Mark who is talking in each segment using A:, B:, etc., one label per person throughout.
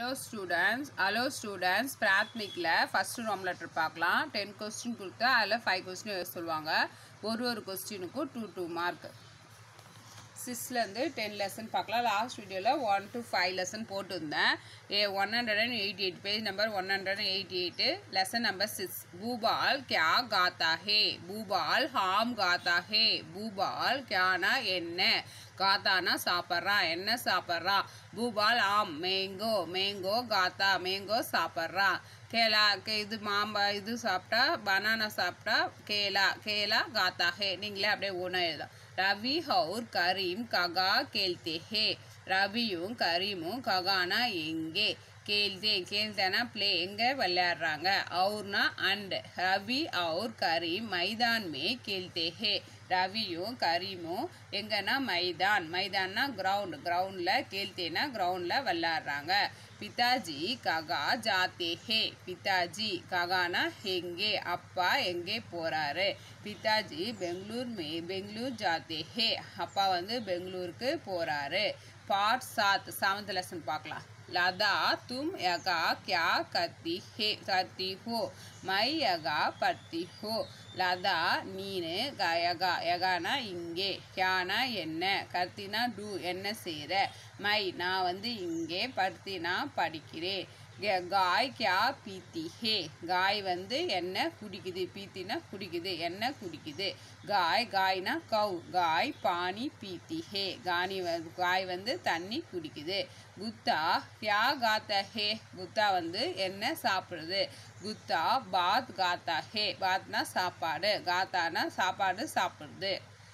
A: hello students hello students பிராத்மிக்கில் first ரோம் letter பார்க்கலாம் டென் கொஸ்டின் கொடுத்து அதில் ஃபைவ் கொஸ்டின் எழுத சொல்லுவாங்க ஒரு ஒரு கொஸ்டினுக்கும் டூ டூ மார்க் சிக்ஸ்லேருந்து டென் லெசன் பார்க்கலாம் லாஸ்ட் வீடியோவில் ஒன் டு ஃபைவ் லெசன் போட்டிருந்தேன் ஏ one hundred and eighty eight page number one hundred and eighty eight lesson number six Bhupal கியா காத்தா ஹே பூபால் ஹாம் காத்தா ஹே பூபால் கியானா என்ன காத்தானா சாப்பிட்றான் என்ன சாப்பிட்றான் பூபால் ஆம் மேங்கோ மேங்கோ காத்தா மேங்கோ சாப்பிட்றான் கேலா கே இது மாம்பா இது சாப்பிட்டா பனானா சாப்பிட்டா கேலா கேலா காத்தா ஹே நீங்களே அப்படியே ஒன்று எழுதலாம் ரவி ஹவுர் கரீம் ககா கேள்தே ஹே ரவியும் கரீமும் ககானா எங்கே கேள்தே கேள்தேனா ப்ளே எங்கே விளையாடுறாங்க அவுர்னா அண்ட் ரவி அவுர் கரீம் மைதான் மே கேள்தே ஹே ரவியும் கரீமும் எங்கன்னா மைதான் மைதான்னா கிரவுண்ட் கிரவுண்டில் கேள்தேனா கிரவுண்டில் விளையாடுறாங்க பிதாஜி ககா ஜாத்தே ஹே பிதாஜி ககானா எங்கே அப்பா எங்கே போகிறாரு பிதாஜி பெங்களூர் மே பெங்களூர் ஜாத்தே ஹே அப்பா வந்து பெங்களூருக்கு போகிறாரு பார்ட் சாத் செவன்த் லெசன் பார்க்கலாம் लदा तुम यगा क्या करती है करती हो मैं यगा पढ़ती हो லதா நீனு கயகா யகானா இங்கே கியானா என்ன கர்த்தினா டூ என்ன செய்கிற மை நான் வந்து இங்கே படுத்தினா படிக்கிறேன் க- காய் கியா பீத்தி ஹே காய் வந்து என்ன குடிக்குது பீத்தினா குடிக்குது என்ன குடிக்குது காய் காய்னா கவ் காய் பானி பீத்தி ஹே கானி வந்து காய் வந்து தண்ணி குடிக்குது குத்தா கியா காத்தா ஹே குத்தா வந்து என்ன சாப்பிடுது குத்தா பாத் காத்தா ஹே பாத்னா சாப்பாடு காத்தானா சாப்பாடு சாப்பிடுது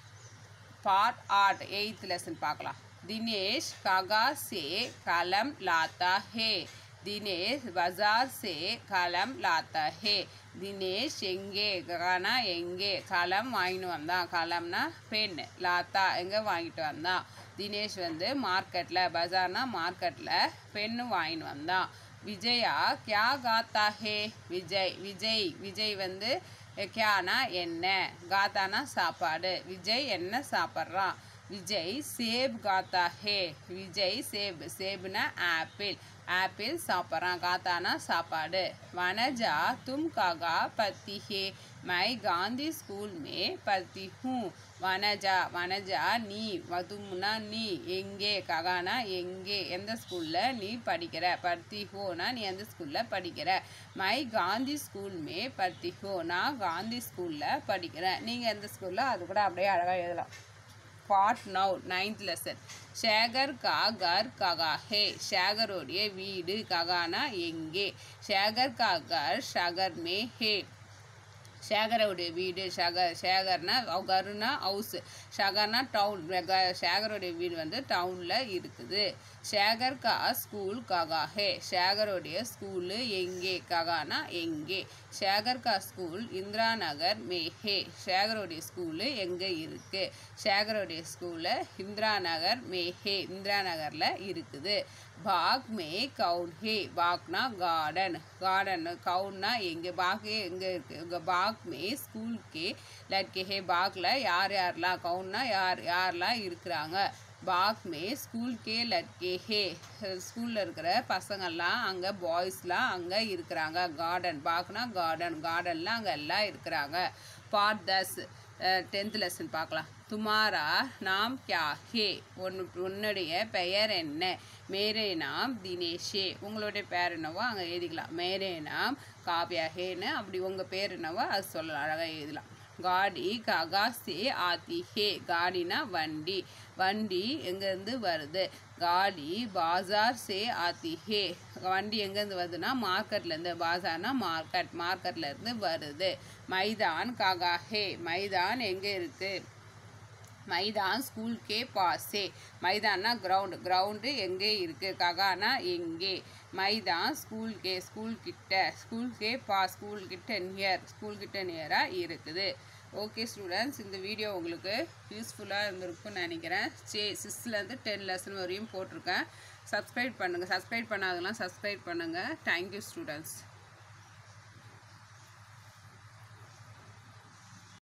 A: पार्ट आठ एट्थ लेसन पाकला दिनेश कागा से कलम लाता है दिनेश बाजार से कलम लाता है தினேஷ் எங்கே கானா எங்கே களம் வாங்கிட்டு வந்தான் களம்னா பென் லாத்தா எங்கே வாங்கிட்டு வந்தான் தினேஷ் வந்து மார்க்கெட்டில் பஜார்னா மார்க்கெட்டில் பென்னு வாங்கிட்டு வந்தான் விஜயா கியா காத்தா ஹே விஜய் விஜய் விஜய் வந்து கியானா என்ன காத்தானா சாப்பாடு விஜய் என்ன சாப்பிட்றான் விஜய் சேப் காத்தா ஹே விஜய் சேப் சேப்னா ஆப்பிள் ஆப்பிள் சாப்பிட்றான் காத்தானா சாப்பாடு வனஜா தும் காகா பத்தி ஹே மை காந்தி ஸ்கூல் மே பத்தி ஹூ வனஜா வனஜா நீ வதும்னா நீ எங்கே ககானா எங்கே எந்த ஸ்கூலில் நீ படிக்கிற பர்த்தி ஹோனா நீ எந்த ஸ்கூலில் படிக்கிற மை காந்தி ஸ்கூல் மே பர்த்தி ஹோ நான் காந்தி ஸ்கூலில் படிக்கிறேன் நீங்கள் எந்த ஸ்கூலில் அது கூட அப்படியே அழகாக எழுதலாம் பார்ட் நவ் நைன்த் லெசன் ஷேகர் கா கர் ககா ஹே ஷேகருடைய வீடு ககானா எங்கே ஷேகர் கா கர் ஷகர் மே ஹே ஷேகரோடைய வீடு ஷகர் ஷேகர்னா கருனா ஹவுஸ் ஷகர்னா டவுன் ஷேகரோடைய வீடு வந்து டவுனில் இருக்குது ஷேகர் கா ஸ்கூல் ககா ஹே ஷேகரோடைய ஸ்கூலு எங்கே ககானா எங்கே ஷேகர் கா ஸ்கூல் இந்திரா நகர் மே ஹே ஷேகரோடைய ஸ்கூலு எங்கே இருக்குது ஷேகரோடைய ஸ்கூலு இந்திரா நகர் மே ஹே இந்திரா நகரில் இருக்குது பாக் மே கவுன் ஹே பாக்னா கார்டன் கார்டன் கவுன்னா எங்கே பாக் எங்கே இருக்குது இங்கே பாக் மே ஸ்கூல் கே லட்கே ஹே பாக்ல யார் யாரெல்லாம் கவுன்னா யார் யாரெல்லாம் இருக்கிறாங்க பாக் மே ஸ்கூல் கே லட்கே ஹே ஸ்கூலில் இருக்கிற பசங்கள்லாம் அங்கே பாய்ஸ்லாம் அங்கே இருக்கிறாங்க கார்டன் பாக்னா கார்டன் கார்டன்லாம் அங்கே எல்லாம் இருக்கிறாங்க பார்ட் தஸ் டென்த் லெசன் பார்க்கலாம் துமாரா நாம் கியா ஹே உன் உன்னுடைய பெயர் என்ன மேரே நாம் தினேஷே உங்களுடைய பேர் என்னவோ அங்கே எழுதிக்கலாம் மேரே நாம் காவ்யா ஹேன்னு அப்படி உங்கள் பேர் என்னவோ அது சொல்லலாம் அழகாக எழுதலாம் காடி ககா சே ஆத்தி ஹே காடினா வண்டி வண்டி எங்கேருந்து வருது காடி பாசார் சே ஆத்தி ஹே வண்டி எங்கேருந்து வருதுன்னா மார்க்கெட்லேருந்து பாசார்னா மார்க்கெட் மார்க்கெட்லேருந்து வருது மைதான் ககா ஹே மைதான் எங்கே இருக்குது மைதான் ஸ்கூல் கே பாஸே மைதான்னா கிரவுண்டு கிரவுண்டு எங்கே இருக்குது ககானா எங்கே மைதான் ஸ்கூல் கே ஸ்கூல் கிட்ட ஸ்கூல் கே பா ஸ்கூல் கிட்ட நியர் ஸ்கூல் கிட்ட நியராக இருக்குது ஓகே ஸ்டூடெண்ட்ஸ் இந்த வீடியோ உங்களுக்கு யூஸ்ஃபுல்லாக இருந்திருக்கும்னு நினைக்கிறேன் சே சிக்ஸ்த்லேருந்து டென் லெசன் வரையும் போட்டிருக்கேன் சப்ஸ்கிரைப் பண்ணுங்கள் சப்ஸ்கிரைப் பண்ணாதெல்லாம் சப்ஸ்கிரைப் பண்ணுங்கள் தேங்க்யூ ஸ்டூடெண்ட்ஸ்